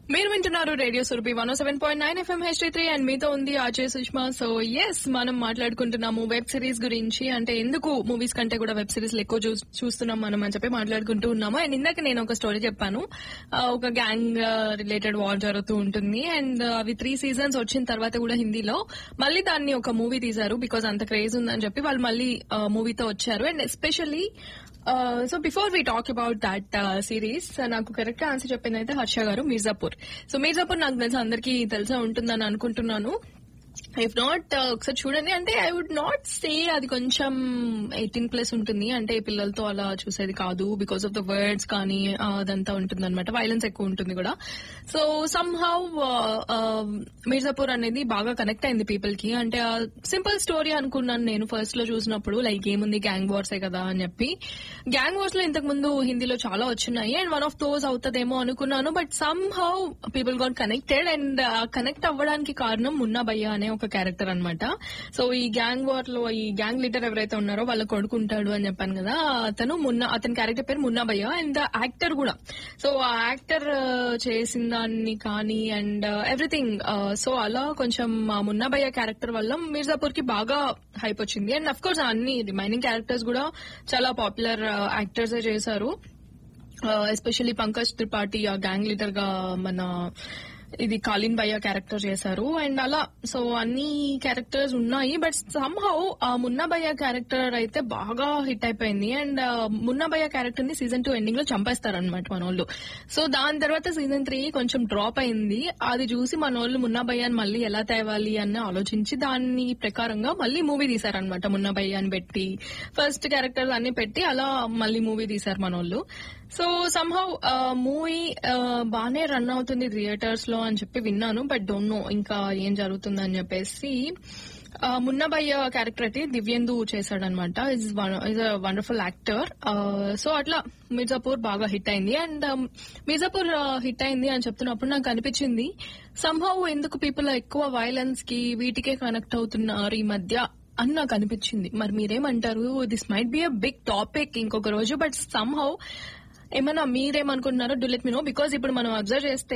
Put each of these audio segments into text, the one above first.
మీరు వింటున్నారు radio Surabhi one seven point nine FM HD three and మీతో ఉంది ఆచే సుష్మా సో ఎస్ మనం మాట్లాడుకుంటున్నాము వెబ్ సిరీస్ గురించి అంటే ఎందుకు మూవీస్ కంటే కూడా వెబ్ సిరీస్ ఎక్కువ చూ- చూస్తున్నాం మనం అని చెప్పి మాట్లాడుకుంటూ ఉన్నాము అండ్ ఇందాక నేను ఒక స్టోరీ చెప్పాను ఆ, ఒక గ్యాంగ్ రిలేటెడ్ వార్ జరుగుతూ ఉంటుంది అండ్ అవి త్రీ సీజన్స్ వచ్చిన తర్వాత కూడా హిందీలో మళ్ళీ దాన్ని ఒక మూవీ తీశారు బికాజ్ అంత క్రేజ్ ఉందని చెప్పి వాళ్ళు మళ్ళీ మూవీతో వచ్చారు and especially so before we talk about that series నాకు కరెక్ట్ గా ఆన్సర్ చెప్పింది అయితే హర్ష గారు మిర్జాపూర్ సో మిర్జాపూర్ నాకు తెలిసి అందరికీ తెలిసే ఉంటుందని అనుకుంటున్నాను ఇఫ్ నాట్ ఒకసారి చూడండి అంటే ఐ వుడ్ నాట్ సే అది కొంచెం ఎయిటీన్ ప్లస్ ఉంటుంది అంటే పిల్లలతో అలా చూసేది కాదు బికాస్ ఆఫ్ ద వర్డ్స్ కానీ ఆ, అదంతా ఉంటుంది అనమాట వైలెన్స్ ఎక్కువ ఉంటుంది కూడా సో సమ్ హౌ మిర్జాపూర్ అనేది బాగా కనెక్ట్ అయింది పీపుల్ కి అంటే సింపుల్ స్టోరీ అనుకున్నాను నేను ఫస్ట్ లో చూసినప్పుడు లైక్ ఏముంది గ్యాంగ్ వార్సే కదా అని చెప్పి గ్యాంగ్ వార్స్ లో ఇంతకు ముందు హిందీలో చాలా వచ్చినాయి అండ్ వన్ ఆఫ్ దోస్ అవుతుందేమో అనుకున్నాను but somehow people got connected and connect అవ్వడానికి కారణం మున్నా భయ్య అనే ఒక క్యారెక్టర్ అన్నమాట సో ఈ గ్యాంగ్ వార్ లో ఈ గ్యాంగ్ లీడర్ ఎవరైతే ఉన్నారో వాళ్ళ కొడుకుంటాడు అని చెప్పాను కదా అతను మున్నా అతని క్యారెక్టర్ పేరు మున్నా భయ్య అండ్ యాక్టర్ కూడా సో ఆ యాక్టర్ చేసిన దాన్ని కానీ అండ్ ఎవ్రీథింగ్ సో అలా కొంచెం ఆ మున్నా భయ్య క్యారెక్టర్ వల్ల మిర్జాపూర్ కి బాగా హైప్ వచ్చింది అండ్ అఫ్ కోర్స్ అన్ని రిమైనింగ్ క్యారెక్టర్స్ కూడా చాలా పాపులర్ యాక్టర్స్ చేశారు ఎస్పెషల్లీ పంకజ్ త్రిపాఠి ఆ గ్యాంగ్ లీడర్ గా మన ఇది కాలిన్ భయ్య క్యారెక్టర్ చేశారు అండ్ అలా సో అన్ని క్యారెక్టర్స్ ఉన్నాయి బట్ సమ్ హౌ ఆ మున్నా భయ్య క్యారెక్టర్ అయితే బాగా హిట్ అయిపోయింది అండ్ మున్నా భయ్య క్యారెక్టర్ ని సీజన్ టూ ఎండింగ్ లో చంపేస్తారనమాట మన వాళ్ళు సో దాని తర్వాత సీజన్ త్రీ కొంచెం డ్రాప్ అయింది అది చూసి మన వాళ్ళు మున్నా భయ్యాని మళ్ళీ ఎలా తేవాలి అని ఆలోచించి దాని ప్రకారంగా మళ్ళీ మూవీ తీశారనమాట మున్నా భయ్య అని పెట్టి ఫస్ట్ క్యారెక్టర్స్ అన్ని పెట్టి అలా మళ్ళీ మూవీ తీశారు మన వాళ్ళు సో సంహౌ మూవీ బానే రన్ అవుతుంది థియేటర్స్ లో అని చెప్పి విన్నాను బట్ డోంట్ నో ఇంకా ఏం జరుగుతుందని చెప్పేసి ఆ, మున్నబయ్య క్యారెక్టర్ అయితే దివ్యేందు చేశాడనమాట is is a wonderful actor so అట్లా మిర్జాపూర్ బాగా హిట్ అయింది అండ్ మిర్జాపూర్ హిట్ అయింది అని చెప్తున్నప్పుడు నాకు అనిపించింది సంహౌ ఎందుకు పీపుల్ ఎక్కువ వైలెన్స్ కి వీటికే కనెక్ట్ అవుతున్నారు ఈ మధ్య అని నాకు అనిపించింది మరి మీరేమంటారు this might be a big topic ఇంకొక రోజు బట్ సమ్ హౌ ఏమన్నా మీరేమనుకుంటున్నారో do let me know because ఇప్పుడు మనం అబ్జర్వ్ చేస్తే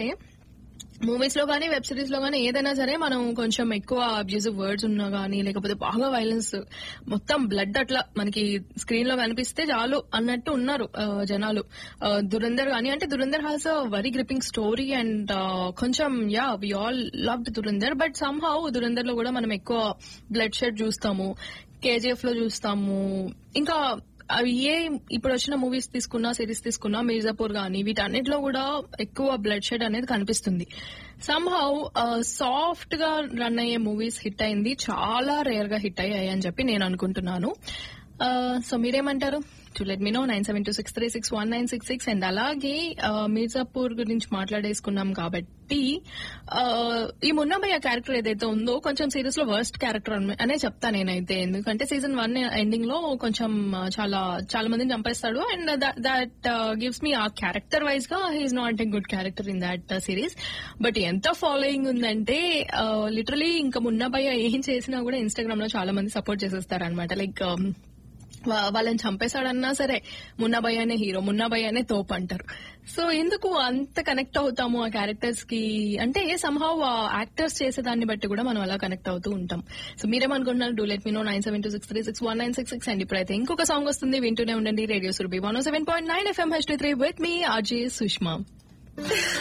మూవీస్ లో కానీ వెబ్ సిరీస్ లో కానీ ఏదైనా సరే మనం కొంచెం ఎక్కువ అబ్యూజివ్ వర్డ్స్ ఉన్నా గానీ లేకపోతే బాగా వైలెన్స్ మొత్తం బ్లడ్ అట్లా మనకి స్క్రీన్ లో కనిపిస్తే చాలు అన్నట్టు ఉన్నారు ఆ, జనాలు ఆ, దురందర్ కానీ అంటే Dhurandhar has a very gripping story and కొంచెం yeah we all love Dhurandhar but somehow Dhurandhar లో కూడా మనం ఎక్కువ బ్లడ్ షెడ్ చూస్తాము కేజీఎఫ్ లో చూస్తాము ఇంకా అవి ఏ ఇప్పుడు వచ్చిన మూవీస్ తీసుకున్నా సిరీస్ తీసుకున్నా మిర్జాపూర్ గానీ వీటన్నిటిలో కూడా ఎక్కువ బ్లడ్ షెడ్ అనేది కనిపిస్తుంది సంహౌ సాఫ్ట్ గా రన్ అయ్యే మూవీస్ హిట్ అయింది చాలా రేర్ గా హిట్ అయ్యాయి అని చెప్పి నేను అనుకుంటున్నాను సో మీరేమంటారు to let me know nine seven two six three six one nine six six and అలాగే ఆ, మిర్జాపూర్ గురించి మాట్లాడేసుకున్నాం కాబట్టి ఆ, ఈ మున్నాభయ్య క్యారెక్టర్ ఏదైతే ఉందో కొంచెం సిరీస్ లో వర్స్ట్ క్యారెక్టర్ అనే చెప్తా నేనైతే ఎందుకంటే సీజన్ వన్ ఎండింగ్ లో కొంచెం ఆ, చాలా చాలా మందిని చంపేస్తాడు అండ్ దట్ గివ్స్ మీ ఆ క్యారెక్టర్ వైజ్ గా he's not a good character in that series but ఎంత ఫాలోయింగ్ ఉందంటే లిటరలీ ఇంకా మున్నాభయ్య ఏం చేసినా కూడా ఇన్స్టాగ్రామ్ లో చాలా మంది సపోర్ట్ చేసేస్తారు అనమాట లైక్ వా- వాళ్ళని చంపేశాడన్నా సరే మున్నాబాయ్ అనే హీరో మున్నాబాయ్ అనే తోపు అంటారు సో ఎందుకు అంత కనెక్ట్ అవుతాము ఆ క్యారెక్టర్స్ కి అంటే సంహౌ ఆ యాక్టర్స్ చేసే దాన్ని బట్టి కూడా మనం అలా కనెక్ట్ అవుతూ ఉంటాం సో మీరేమనుకుంటున్నారు do let me know nine seven two six three six one nine six six and ఇప్పుడైతే ఇంకొక సాంగ్ వస్తుంది వింటూనే ఉండండి radio Surabhi one seven point nine FM H three with me RJ Sushma